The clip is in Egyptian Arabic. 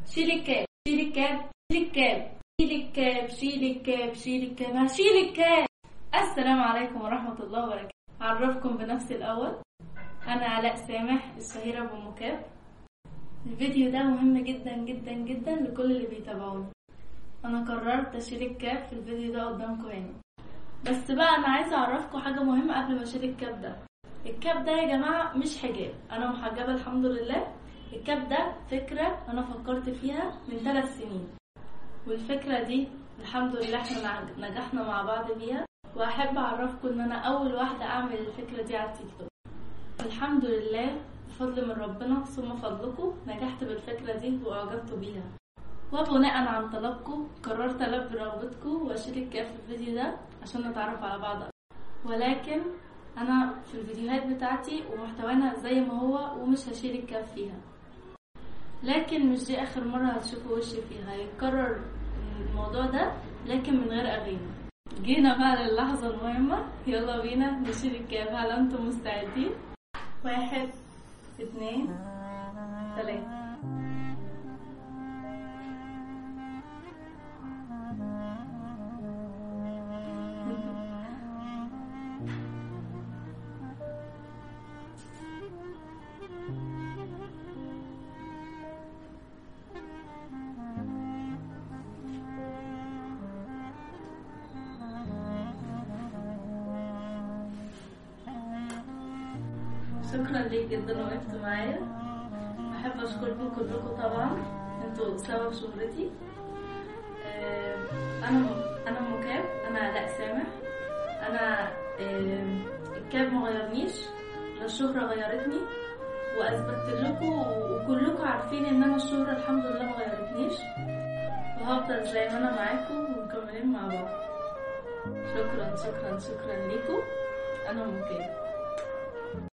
شيل الكاب شيل الكاب شيل الكاب شيل الكاب شيل الكاب شيل الكاب هشيل الكاب السلام عليكم ورحمة الله وبركاته أعرفكم بنفسي الأول أنا علاء سامح الشهيرة بأم كاب الفيديو ده مهم جدا جدا جدا لكل اللي بيتابعوني أنا قررت أشيل الكاب في الفيديو ده قدامكم هنا بس بقى أنا عايزة أعرفكم حاجة مهمة قبل ما أشيل الكاب ده الكاب ده يا جماعة مش حجاب أنا محجبة الحمد لله الكاب ده فكرة أنا فكرت فيها من ثلاث سنين والفكرة دي الحمد لله احنا نجحنا مع بعض بيها وأحب أعرفكم إن أنا أول واحدة أعمل الفكرة دي على التيك توك الحمد لله بفضل من ربنا ثم فضلكم نجحت بالفكرة دي وأعجبت بيها وبناء عن طلبكم قررت ألبي رغبتكم وأشيل الكاب في الفيديو ده عشان نتعرف على بعض أكتر. ولكن أنا في الفيديوهات بتاعتي ومحتوانا زي ما هو ومش هشيل الكاب فيها لكن مش دي آخر مرة هتشوفوا وشي فيها هيتكرر الموضوع ده لكن من غير أغاني جينا بقى للحظة المهمة يلا بينا نشيل الكاب هل أنتم مستعدين؟ واحد اتنين تلاتة شكرا ليك جدا وقفت معايا بحب اشكركم كلكم طبعا انتوا سبب شهرتي آه، انا انا ام كاب انا علاء سامح انا آه، الكاب ما غيرنيش لا الشهرة غيرتني واثبتت لكم وكلكم عارفين ان انا الشهرة الحمد لله ما غيرتنيش وهفضل زي ما انا معاكم ومكملين مع بعض شكرا شكرا شكرا ليكم انا ام كاب